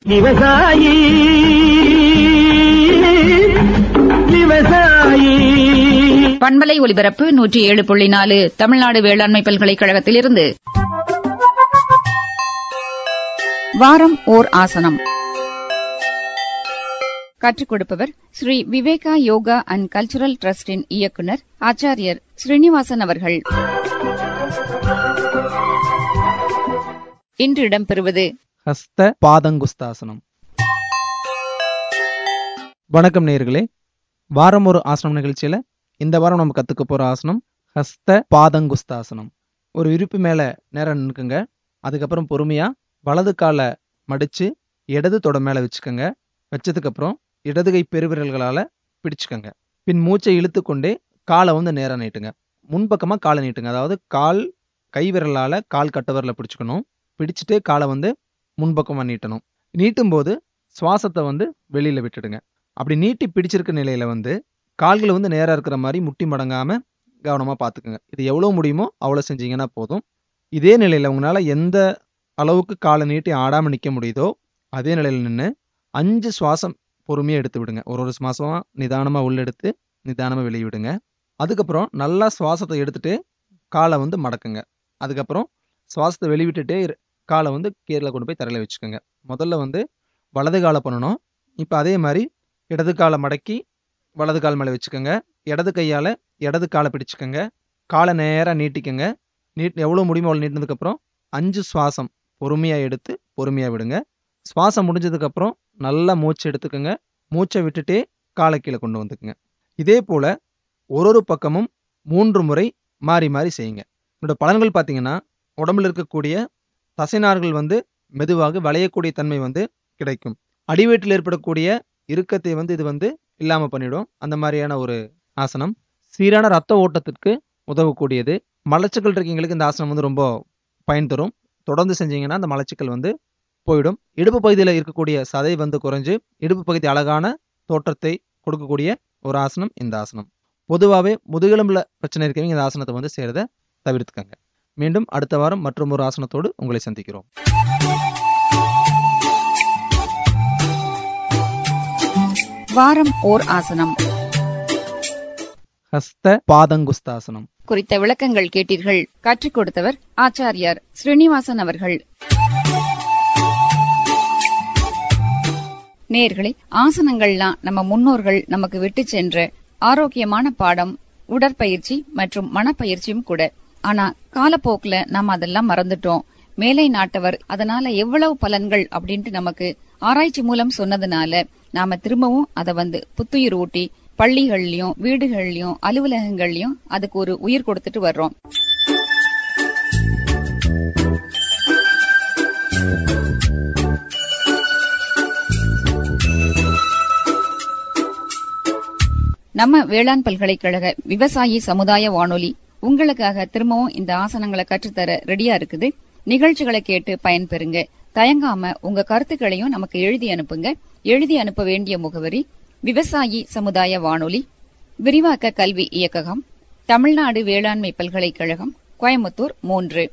விவசாயி விவசாயி பண்பலை ஒலிபரப்பு நூற்றி ஏழு புள்ளி நாலு தமிழ்நாடு வேளாண்மை பல்கலைக்கழகத்திலிருந்து வாரம் ஓர் ஆசனம் கற்றுக் கொடுப்பவர் ஸ்ரீ விவேகா யோகா அண்ட் கல்ச்சுரல் டிரஸ்டின் இயக்குனர் ஆச்சாரியர் ஸ்ரீனிவாசன் அவர்கள் இன்று இடம்பெறுவது ஹஸ்த பாதங்குஸ்தாசனம் வணக்கம் நேயர்களே வாரம் ஒரு ஆசனம் நிகழ்ச்சியில இந்த வாரம் நம்ம கத்துக்க போற ஆசனம் ஹஸ்த பாதங்குஸ்தாசனம் ஒரு விரிப்பு மேல நேரம் நிற்குங்க அதுக்கப்புறம் பொறுமையா வலது காலை மடிச்சு இடது தொட மேல வச்சுக்கோங்க வச்சதுக்கு அப்புறம் இடது கை பெருவிரல்களால பிடிச்சுக்கோங்க பின் மூச்சை இழுத்து கொண்டே காலை வந்து நேரா நீட்டுங்க முன்பக்கமா காலை நீட்டுங்க அதாவது கால் கை விரலால கால் கட்டவரில் பிடிச்சுக்கணும் பிடிச்சிட்டு காலை வந்து முன்பக்கமாக நீட்டணும் நீட்டும் போது சுவாசத்தை வந்து வெளியில விட்டுடுங்க அப்படி நீட்டி பிடிச்சிருக்க நிலையில வந்து கால்களை வந்து நேரா இருக்கிற மாதிரி முட்டி மடங்காம கவனமா பார்த்துக்குங்க இது எவ்வளவு முடியுமோ அவ்வளோ செஞ்சீங்கன்னா போதும் இதே நிலையில உங்களால எந்த அளவுக்கு காலை நீட்டி ஆடாம நிக்க முடியுதோ அதே நிலையில நின்று அஞ்சு சுவாசம் பொறுமையா எடுத்து விடுங்க ஒரு ஒரு சுவாசமா நிதானமா உள்ள எடுத்து நிதானமா வெளியே விடுங்க அதுக்கப்புறம் நல்லா சுவாசத்தை எடுத்துட்டு காலை வந்து மடக்குங்க அதுக்கப்புறம் சுவாசத்தை வெளிவிட்டுட்டே இரு- காலை வந்து கீழே கொண்டு போய் தரையில வச்சுக்கோங்க முதல்ல வந்து வலது காலை பண்ணணும் இப்போ அதே மாதிரி இடது காலை மடக்கி வலது கால் மேலே வச்சுக்கோங்க இடது கையால் இடது காலை பிடிச்சுக்கோங்க காலை நேராக நீட்டிக்கோங்க நீட் எவ்வளோ முடியுமோ அவ்வளோ நீட்டினதுக்கப்புறம் அஞ்சு சுவாசம் பொறுமையாக எடுத்து பொறுமையாக விடுங்க சுவாசம் முடிஞ்சதுக்கப்புறம் நல்லா மூச்சு எடுத்துக்கோங்க மூச்சை விட்டுட்டே காலை கீழே கொண்டு வந்துக்குங்க இதே போல் ஒரு ஒரு பக்கமும் மூன்று முறை மாறி மாறி செய்யுங்க இதோட பலன்கள் பார்த்தீங்கன்னா உடம்புல இருக்கக்கூடிய தசைநார்கள் வந்து மெதுவாக வளையக்கூடிய தன்மை வந்து கிடைக்கும் அடிவயிற்றில் ஏற்படக்கூடிய இறுக்கத்தை வந்து இது வந்து இல்லாம பண்ணிடும் அந்த மாதிரியான ஒரு ஆசனம் சீரான ரத்த ஓட்டத்திற்கு உதவக்கூடியது மலச்சிக்கல் இருக்கீங்களுக்கு இந்த ஆசனம் வந்து ரொம்ப பயன் தரும் தொடர்ந்து செஞ்சீங்கன்னா அந்த மலச்சிக்கல் வந்து போயிடும் இடுப்பு பகுதியில் இருக்கக்கூடிய சதை வந்து குறைஞ்சு இடுப்பு பகுதி அழகான தோற்றத்தை கொடுக்கக்கூடிய ஒரு ஆசனம் இந்த ஆசனம் பொதுவாகவே முதுகெலும்புல பிரச்சனை இருக்கவங்க இந்த ஆசனத்தை வந்து செய்யறத தவிர்த்துக்கங்க மீண்டும் அடுத்த வாரம் மற்றும் ஒரு ஆசனத்தோடு உங்களை சந்திக்கிறோம் வாரம் ஓர் ஆசனம் ஹஸ்த பாதங்குஸ்தாசனம் குறித்த விளக்கங்கள் கேட்டீர்கள் கற்றுக் கொடுத்தவர் ஆச்சாரியார் ஸ்ரீனிவாசன் அவர்கள் நேர்களே ஆசனங்கள்லாம் நம்ம முன்னோர்கள் நமக்கு விட்டு சென்ற ஆரோக்கியமான பாடம் உடற்பயிற்சி மற்றும் மனப்பயிற்சியும் கூட ஆனா காலப்போக்குல நாம அதெல்லாம் மறந்துட்டோம் மேலை நாட்டவர் அதனால எவ்வளவு பலன்கள் அப்படின்ட்டு நமக்கு ஆராய்ச்சி மூலம் சொன்னதுனால நாம திரும்பவும் அதை வந்து புத்துயிர் ஊட்டி பள்ளிகள்லயும் வீடுகள்லயும் அலுவலகங்கள்லயும் அதுக்கு ஒரு உயிர் கொடுத்துட்டு வர்றோம் நம்ம வேளாண் பல்கலைக்கழக விவசாயி சமுதாய வானொலி உங்களுக்காக திரும்பவும் இந்த ஆசனங்களை கற்றுத்தர ரெடியா இருக்குது நிகழ்ச்சிகளை கேட்டு பயன்பெறுங்க தயங்காம உங்க கருத்துக்களையும் நமக்கு எழுதி அனுப்புங்க எழுதி அனுப்ப வேண்டிய முகவரி விவசாயி சமுதாய வானொலி விரிவாக்க கல்வி இயக்ககம் தமிழ்நாடு வேளாண்மை பல்கலைக்கழகம் கோயம்புத்தூர் மூன்று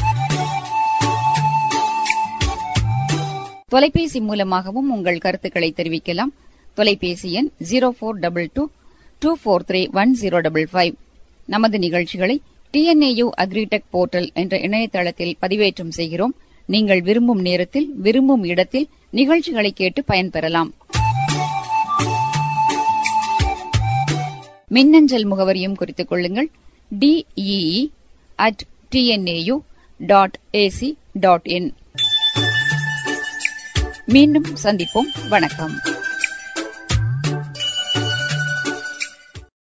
தொலைபேசி மூலமாகவும் உங்கள் கருத்துக்களை தெரிவிக்கலாம் தொலைபேசி எண் zero four double two two four three one zero double five நமது நிகழ்ச்சிகளை டிஎன்ஏயு அக்ரிடெக் போர்ட்டல் என்ற இணையதளத்தில் பதிவேற்றம் செய்கிறோம் நீங்கள் விரும்பும் நேரத்தில் விரும்பும் இடத்தில் நிகழ்ச்சிகளை கேட்டு பயன்பெறலாம் மின்னஞ்சல் முகவரியும் குறித்துக் கொள்ளுங்கள் DEE at TNAU dot AC dot in மீண்டும் சந்திப்போம் வணக்கம்